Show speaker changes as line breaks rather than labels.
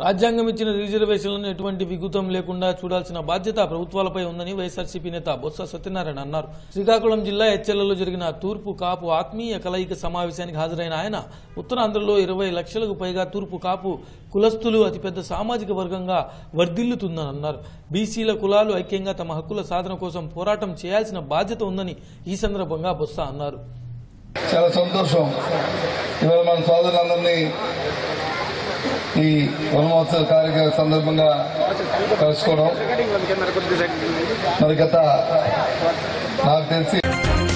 రాజ్యాంగం ఇచ్చిన రిజర్వేషన్లను ఎటువంటి విగుతం లేకుండా చూడాల్సిన బాధ్యత ప్రభుత్వాలపై ఉందని వైఎస్ఆర్సీపీ నేత బొత్స సత్యనారాయణ అన్నారు శ్రీకాకుళం జిల్లా హెచ్చెలలో జరిగిన తూర్పు కాపు ఆత్మీయ కలయిక సమావేశానికి హాజరైన ఆయన ఉత్తరాంధ్రలో ఇరవై లక్షలకు పైగా తూర్పు కాపు కులస్తులు అతిపెద్ద సామాజిక వర్గంగా వర్ధిల్లుతుందని అన్నారు బీసీల కులాలు ఐక్యంగా తమ హక్కుల సాధన కోసం పోరాటం చేయాల్సిన బాధ్యత ఉందని ఈ సందర్భంగా బొత్స అన్నారు
చాలా సంతోషం ఇవాళ మన సోదరులందరినీ ఈ వనమహోత్సవ కార్యక్రమ సందర్భంగా కలుసుకోవడం మరి గత నాకు తెలిసి